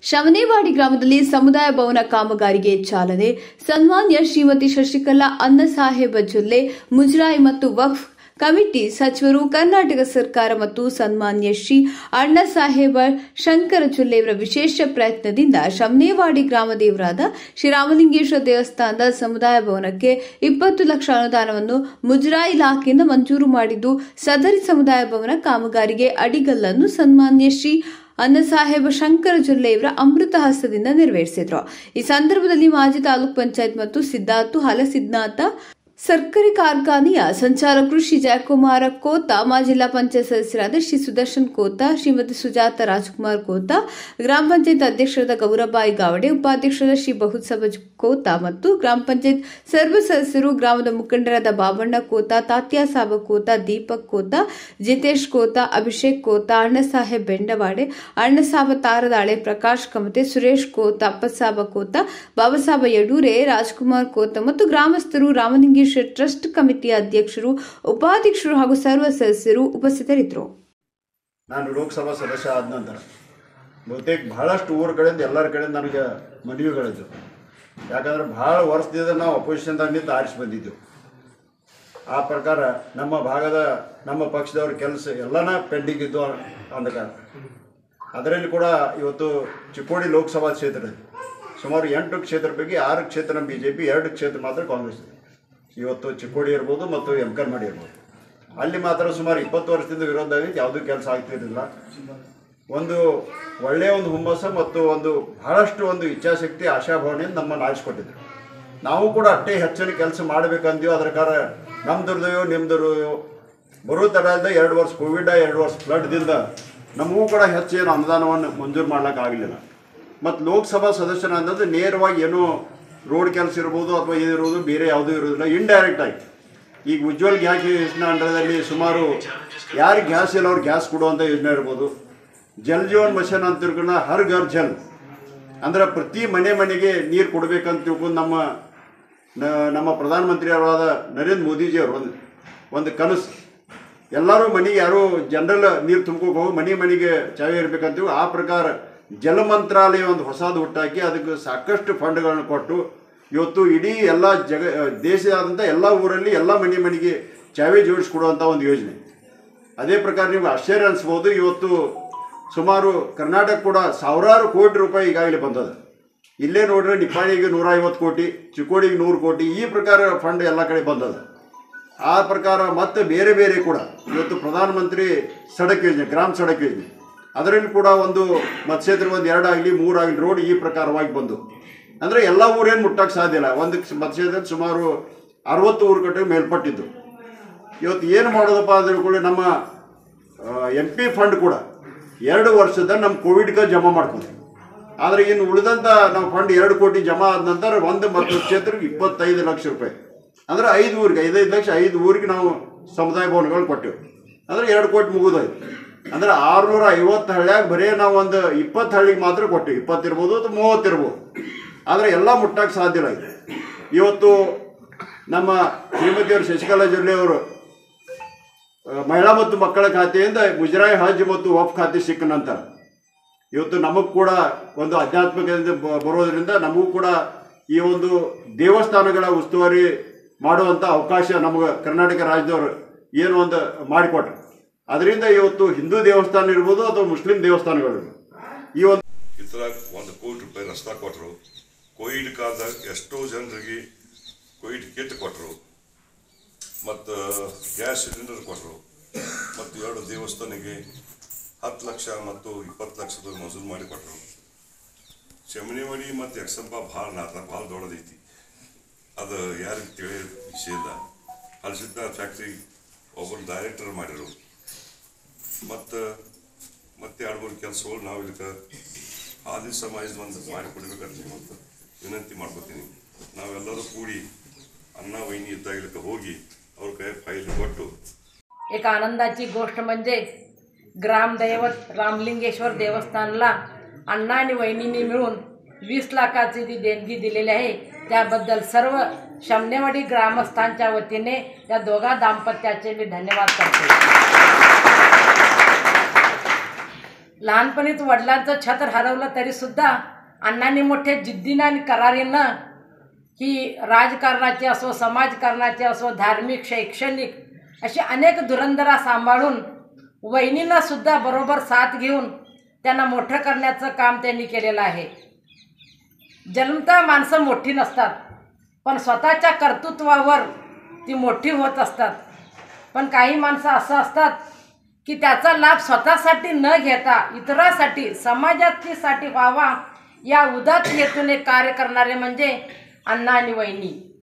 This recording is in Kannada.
ಶಮನೇವಾಡಿ ಗ್ರಾಮದಲ್ಲಿ ಸಮುದಾಯ ಭವನ ಕಾಮಗಾರಿಗೆ ಚಾಲನೆ ಸನ್ಮಾನ್ಯ ಶ್ರೀಮತಿ ಶಶಿಕಲಾ ಅನ್ನಸಾಹೇಬ ಜೊಲ್ಲೆ ಮುಜರಾಯಿ ಮತ್ತು ವಕ್ಫ್ ಕಮಿಟಿ ಸಚಿವರು ಕರ್ನಾಟಕ ಸರ್ಕಾರ ಮತ್ತು ಸನ್ಮಾನ್ಯ ಶ್ರೀ ಅಣ್ಣಸಾಹೇಬ ಶಂಕರ ಜೊಲ್ಲೆಯವರ ವಿಶೇಷ ಪ್ರಯತ್ನದಿಂದ ಶಮನೇವಾಡಿ ಗ್ರಾಮ ದೇವರಾದ ಶ್ರೀ ರಾಮಲಿಂಗೇಶ್ವರ ದೇವಸ್ಥಾನದ ಸಮುದಾಯ ಭವನಕ್ಕೆ ಇಪ್ಪತ್ತು ಲಕ್ಷ ಅನುದಾನವನ್ನು ಮುಜರಾಯಿ ಇಲಾಖೆಯಿಂದ ಮಂಜೂರು ಮಾಡಿದ್ದು ಸದರಿ ಸಮುದಾಯ ಭವನ ಕಾಮಗಾರಿಗೆ ಅಡಿಗಲ್ಲನ್ನು ಸನ್ಮಾನ್ಯ ಶ್ರೀ ಅನ್ನಸಾಹೇಬ ಶಂಕರ ಜೊಲ್ಲೆಯವರ ಅಮೃತ ಹಸ್ತದಿಂದ ನೆರವೇರಿಸಿದ್ರು ಈ ಸಂದರ್ಭದಲ್ಲಿ ಮಾಜಿ ತಾಲೂಕ್ ಪಂಚಾಯತ್ ಮತ್ತು ಸಿದ್ದಾರ್ಥು ಹಲಸಿದ್ನಾಥ ಸರ್ಕಾರಿ ಕಾರ್ಖಾನೆಯ ಸಂಚಾಲಕರು ಶ್ರೀ ಜಯಕುಮಾರ ಕೋತ ಮಾಜಿ ಜಿಲ್ಲಾ ಪಂಚಾಯತ್ ಸದಸ್ಯರಾದ ಶ್ರೀ ಸುದರ್ಶನ್ ಕೋತ ಶ್ರೀಮತಿ ಸುಜಾತ ರಾಜ್ಕುಮಾರ್ ಕೋತ ಗ್ರಾಮ ಪಂಚಾಯತ್ ಅಧ್ಯಕ್ಷರಾದ ಗೌರಬಾಯಿ ಗಾವಡೆ ಉಪಾಧ್ಯಕ್ಷರಾದ ಶ್ರೀ ಬಹುಸಭ ಕೋತ ಮತ್ತು ಗ್ರಾಮ ಪಂಚಾಯತ್ ಸರ್ವ ಸದಸ್ಯರು ಗ್ರಾಮದ ಮುಖಂಡರಾದ ಬಾಬಣ್ಣ ಕೋತ ತಾತ್ಯಾ ಸಾಬ ಕೋತ ದೀಪಕ್ ಕೋತ ಜಿತೇಶ್ ಕೋತ ಅಭಿಷೇಕ್ ಕೋತ ಅಣ್ಣಸಾಹೇಬ್ ಬೆಂಡವಾಡೆ ಅಣ್ಣಸಾಬ ತಾರದಾಳೆ ಪ್ರಕಾಶ್ ಕಮತೆ ಸುರೇಶ್ ಕೋತ ಅಪ್ಪಸಾಬ ಕೋತ ಬಾಬಾಸಾಬ ಯಡೂರೆ ರಾಜ್ಕುಮಾರ್ ಕೋತ ಮತ್ತು ಗ್ರಾಮಸ್ಥರು ರಾಮಲಿಂಗೇಶ್ವರ ಟ್ರಸ್ಟ್ ಕಮಿಟಿಯ ಅಧ್ಯಕ್ಷರು ಉಪಾಧ್ಯಕ್ಷರು ಹಾಗೂ ಸರ್ವ ಸದಸ್ಯರು ಉಪಸ್ಥಿತರಿದ್ದರು ನಾನು ಲೋಕಸಭಾ ಸದಸ್ಯ ಆದ ನಂತರ ಬಹುತೇಕ ಬಹಳಷ್ಟು ಊರ ಕಡೆಯಿಂದ ಎಲ್ಲರ ಕಡೆಯಿಂದ ನನಗೆ ಮನವಿಗಳಿದ್ದು ಯಾಕಂದ್ರೆ ಭಾಳ ವರ್ಷದಿಂದ ನಾವು ಅಪೋಸಿಷನ್ದಾಗ ನಿಂತು ಆರಿಸಿ ಬಂದಿದ್ದೆವು ಆ ಪ್ರಕಾರ ನಮ್ಮ ಭಾಗದ ನಮ್ಮ ಪಕ್ಷದವ್ರ ಕೆಲಸ ಎಲ್ಲನ ಪೆಂಡಿಂಗ್ ಇದ್ದು ಅಂದ ಕಾರಣ ಅದರಲ್ಲಿ ಕೂಡ ಇವತ್ತು ಚಿಕ್ಕೋಡಿ ಲೋಕಸಭಾ ಕ್ಷೇತ್ರದಲ್ಲಿ ಸುಮಾರು ಎಂಟು ಕ್ಷೇತ್ರ ಬಗ್ಗೆ ಆರು ಕ್ಷೇತ್ರ ಬಿ ಜೆ ಪಿ ಎರಡು ಕ್ಷೇತ್ರ ಮಾತ್ರ ಕಾಂಗ್ರೆಸ್ ಇದೆ ಇವತ್ತು ಚಿಕ್ಕೋಡಿ ಇರ್ಬೋದು ಮತ್ತು ಎಮ್ಕರ್ಮಾಡಿ ಇರ್ಬೋದು ಅಲ್ಲಿ ಮಾತ್ರ ಸುಮಾರು ಇಪ್ಪತ್ತು ವರ್ಷದಿಂದ ವಿರೋಧ ಆಗಿತ್ತು ಯಾವುದೂ ಕೆಲಸ ಆಗ್ತಿರಲಿಲ್ಲ ಒಂದು ಒಳ್ಳೆಯ ಒಂದು ಹುಮ್ಮಸ್ಸ ಮತ್ತು ಒಂದು ಬಹಳಷ್ಟು ಒಂದು ಇಚ್ಛಾಶಕ್ತಿ ಆಶಾಭಾವನೆಯನ್ನು ನಮ್ಮನ್ನು ಆರಿಸ್ಕೊಟ್ಟಿದ್ರು ನಾವು ಕೂಡ ಅಷ್ಟೇ ಹೆಚ್ಚಿನ ಕೆಲಸ ಮಾಡಬೇಕಂದೀವಿ ಅದರ ಕಾರ ನಮ್ದುರ್ದೆಯೋ ನಿಮ್ದುರ್ದೆಯೋ ಬರೋ ಥರದ ಎರಡು ವರ್ಷ ಕೋವಿಡ್ ಎರಡು ವರ್ಷ ಫ್ಲಡ್ದಿಂದ ನಮಗೂ ಕೂಡ ಹೆಚ್ಚೇನು ಅನುದಾನವನ್ನು ಮಂಜೂರು ಮಾಡ್ಲಿಕ್ಕೆ ಆಗಲಿಲ್ಲ ಮತ್ತು ಲೋಕಸಭಾ ಸದಸ್ಯನ ಅನ್ನೋದು ನೇರವಾಗಿ ಏನೋ ರೋಡ್ ಕೆಲಸ ಇರ್ಬೋದು ಅಥವಾ ಇದಿರೋದು ಬೇರೆ ಯಾವುದೂ ಇರೋದಿಲ್ಲ ಇಂಡೈರೆಕ್ಟ್ ಆಗಿ ಈಗ ಉಜ್ವಲ್ ಗ್ಯಾಸ್ ಯೋಜನೆ ಅಂಡರದಲ್ಲಿ ಸುಮಾರು ಯಾರು ಗ್ಯಾಸ್ ಇಲ್ಲ ಅವ್ರು ಗ್ಯಾಸ್ ಕೊಡುವಂಥ ಯೋಜನೆ ಇರ್ಬೋದು ಜಲ್ ಜೀವನ್ ಮಿಷನ್ ಅಂತ ತಿಳ್ಕೊಂಡು ಹರ್ ಘರ್ ಜಲ್ ಅಂದ್ರೆ ಪ್ರತಿ ಮನೆ ಮನೆಗೆ ನೀರು ಕೊಡಬೇಕಂತ ತಿಳ್ಕೊಂಡು ನಮ್ಮ ನ- ನಮ್ಮ ಪ್ರಧಾನಮಂತ್ರಿಯವರಾದ ನರೇಂದ್ರ ಮೋದಿಜಿಯವರು ಒಂದು ಒಂದು ಕನಸು ಎಲ್ಲರೂ ಮನೆಗೆ ಯಾರು ಜನರಲ್ ನೀರು ತುಂಬ್ಕೋಕೆ ಹೋಗಿ ಮನೆ ಮನೆಗೆ ಚಾವಿ ಇರಬೇಕಂತೀವಿ ಆ ಪ್ರಕಾರ ಜಲ ಮಂತ್ರಾಲಯ ಒಂದು ಹೊಸದು ಹುಟ್ಟಾಕಿ ಅದಕ್ಕೆ ಸಾಕಷ್ಟು ಫಂಡ್ಗಳನ್ನು ಕೊಟ್ಟು ಇವತ್ತು ಇಡೀ ಎಲ್ಲ ಜಗ ದೇಶದಾದ್ಯಂತ ಎಲ್ಲ ಊರಲ್ಲಿ ಎಲ್ಲ ಮನೆ ಮನೆಗೆ ಚಾವಿ ಜೋಡಿಸ್ಕೊಡುವಂಥ ಒಂದು ಯೋಜನೆ ಅದೇ ಪ್ರಕಾರ ನೀವು ಆಶ್ಚರ್ಯ ಅನಿಸ್ಬೋದು ಇವತ್ತು ಸುಮಾರು ಕರ್ನಾಟಕ ಕೂಡ ಸಾವಿರಾರು ಕೋಟಿ ರೂಪಾಯಿ ಈಗಾಗಲೇ ಬಂದದ ಇಲ್ಲೇ ನೋಡ್ರೆ ನಿಪ್ಪಾಣಿಗೆ ನೂರ ಐವತ್ತು ಕೋಟಿ ಚಿಕ್ಕೋಡಿಗೆ ನೂರು ಕೋಟಿ ಈ ಪ್ರಕಾರ ಫಂಡ್ ಎಲ್ಲ ಕಡೆ ಬಂದದ ಆ ಪ್ರಕಾರ ಮತ್ತೆ ಬೇರೆ ಬೇರೆ ಕೂಡ ಇವತ್ತು ಪ್ರಧಾನಮಂತ್ರಿ ಸಡಕ್ ಯೋಜನೆ ಗ್ರಾಮ ಸಡಕ್ ಯೋಜನೆ ಅದರಲ್ಲಿ ಕೂಡ ಒಂದು ಮತ್ಸ್ಯೇತ್ರ ಒಂದು ಎರಡಾಗಲಿ ಮೂರಾಗಲಿ ರೋಡ್ ಈ ಪ್ರಕಾರವಾಗಿ ಬಂದು ಅಂದರೆ ಎಲ್ಲ ಊರೇನು ಮುಟ್ಟಕ್ಕೆ ಸಾಧ್ಯ ಇಲ್ಲ ಒಂದು ಮತ್ಸ್ಯೇತ್ರದಲ್ಲಿ ಸುಮಾರು ಅರವತ್ತು ಊರು ಕಟ್ಟೆ ಮೇಲ್ಪಟ್ಟಿದ್ದು ಇವತ್ತು ಏನು ಮಾಡೋದಪ್ಪ ಅಂತ ತಿಳ್ಕೊಳ್ಳಿ ನಮ್ಮ ಎಂ ಪಿ ಫಂಡ್ ಕೂಡ ಎರಡು ವರ್ಷದ ನಮ್ಮ ಕೋವಿಡ್ಗೆ ಜಮಾ ಮಾಡ್ಕೊಂಡ್ವಿ ಆದರೆ ಇನ್ನು ಉಳಿದಂಥ ನಾವು ಫಂಡ್ ಎರಡು ಕೋಟಿ ಜಮಾ ಆದ ನಂತರ ಒಂದು ಮತ್ತು ಕ್ಷೇತ್ರಕ್ಕೆ ಇಪ್ಪತ್ತೈದು ಲಕ್ಷ ರೂಪಾಯಿ ಅಂದರೆ ಐದು ಊರಿಗೆ ಐದೈದು ಲಕ್ಷ ಐದು ಊರಿಗೆ ನಾವು ಸಮುದಾಯ ಭವನಗಳು ಕೊಟ್ಟೆವು ಅಂದರೆ ಎರಡು ಕೋಟಿ ಮುಗಿದೋಯ್ತು ಅಂದರೆ ಆರುನೂರ ಐವತ್ತು ಹಳ್ಳಿಯಾಗ ಬರೀ ನಾವು ಒಂದು ಇಪ್ಪತ್ತು ಹಳ್ಳಿಗೆ ಮಾತ್ರ ಕೊಟ್ಟಿವಿ ಇಪ್ಪತ್ತಿರ್ಬೋದು ಅಥವಾ ಮೂವತ್ತಿರ್ಬೋದು ಆದರೆ ಎಲ್ಲ ಮುಟ್ಟಕ್ಕೆ ಸಾಧ್ಯ ಇಲ್ಲ ಇದು. ಇವತ್ತು ನಮ್ಮ ಶ್ರೀಮತಿಯವರು ಶಶಿಕಲಾ ಜೊಲ್ಲೆ ಅವರು ಆ, ಮಹಿಳಾ ಮತ್ತು ಮಕ್ಕಳ ಖಾತೆಯಿಂದ ಮುಜರಾಯಿ ಹಜ್ ಮತ್ತು ವಫ್ ಖಾತೆ ಸಿಕ್ಕ ನಂತರ ಇವತ್ತು ನಮಗೂ ಕೂಡ ಒಂದು ಆಧ್ಯಾತ್ಮಿಕದಿಂದ ಬ- ಬರೋದ್ರಿಂದ ನಮಗೂ ಕೂಡ ಈ ಒಂದು ದೇವಸ್ಥಾನಗಳ ಉಸ್ತುವಾರಿ ಮಾಡುವಂಥ ಅವಕಾಶ ನಮಗೆ ಕರ್ನಾಟಕ ರಾಜ್ಯದವರು ಏನು ಒಂದು ಮಾಡಿಕೊಟ್ರು ಅದರಿಂದ ಇವತ್ತು ಹಿಂದೂ ದೇವಸ್ಥಾನ ಇರ್ಬೋದು ಅಥವಾ ಮುಸ್ಲಿಂ ದೇವಸ್ಥಾನಗಳು ಈ ಒಂದು ಇದ್ರಾಗ ಒಂದು ಕೋಟಿ ರೂಪಾಯಿ ರಸ್ತಾ ಕೊಟ್ಟರು ಕೋವಿಡ್ ಕಾಲದಾಗ ಎಷ್ಟೋ ಜನರಿಗೆ ಕೋವಿಡ್ ಕಿಟ್ ಕೊಟ್ಟರು ಮತ್ತು ಗ್ಯಾಸ್ ಸಿಲಿಂಡರ್ ಕೊಟ್ಟರು ಮತ್ತು ಎರಡು ದೇವಸ್ಥಾನಕ್ಕೆ ಹತ್ತು ಲಕ್ಷ ಮತ್ತು ಇಪ್ಪತ್ತು ಲಕ್ಷದ ಮಂಜೂರು ಮಾಡಿ ಕೊಟ್ಟರು ಶಮನಿಮಡಿ ಮತ್ತು ಯಕ್ಷಂಪ ಭಾಳ ನಾಟ ಭಾಳ ದೊಡ್ಡದೈತಿ ಅದು ಯಾರಿಗೆ ತಿಳಿಯ ವಿಷಯ ಇಲ್ಲ ಹಲಸಿದ್ದ ಫ್ಯಾಕ್ಟ್ರಿ ಒಬ್ಬರು ಡೈರೆಕ್ಟರ್ ಮಾಡಿರು ಮತ್ತು ಮತ್ತೆ ಎರಡು ಮೂರು ಕೆಲಸಗಳು ನಾವು ಇದಕ್ಕೆ ಆದಿ ಸಮಾಜದ ಒಂದು ಮಾಡಿಕೊಡ್ಬೇಕಂತ ನಿಮ್ಮಂತ ವಿನಂತಿ ಮಾಡ್ಕೋತೀನಿ ನಾವೆಲ್ಲರೂ ಕೂಡಿ ಅಣ್ಣ ವಹಿನಿ ಇದ್ದಾಗಲಿಕ್ಕೆ ಹೋಗಿ ಅವ್ರ ಕೈ ಫೈಲ್ ಕೊಟ್ಟು एक आनंदाची गोष्ट म्हणजे ग्रामदैवत रामलिंगेश्वर देवस्थानला अण्णा आणि वहिनींनी मिळून वीस लाखाची जी देणगी दिलेली आहे त्याबद्दल सर्व शमनेवाडी ग्रामस्थांच्या वतीने या दोघा दाम्पत्याचे मी धन्यवाद करते लहानपणीच वडिलांचं छत्र हरवलं तरीसुद्धा अण्णांनी मोठ्या जिद्दीनं आणि करारीनं ही राजकारणाची असो समाजकारणाची असो धार्मिक शैक्षणिक अशी अनेक धुरंधरा सांभाळून वहिनींना सुद्धा बरोबर साथ घेऊन त्यांना मोठं करण्याचं काम त्यांनी केलेलं आहे जन्मता माणसं मोठी नसतात पण स्वतःच्या कर्तृत्वावर ती मोठी होत असतात पण काही माणसं असं असतात की त्याचा लाभ स्वतःसाठी न घेता इतरासाठी समाजासाठी व्हावा या उदात हेतूने कार्य करणारे म्हणजे अण्णा आणि वहिनी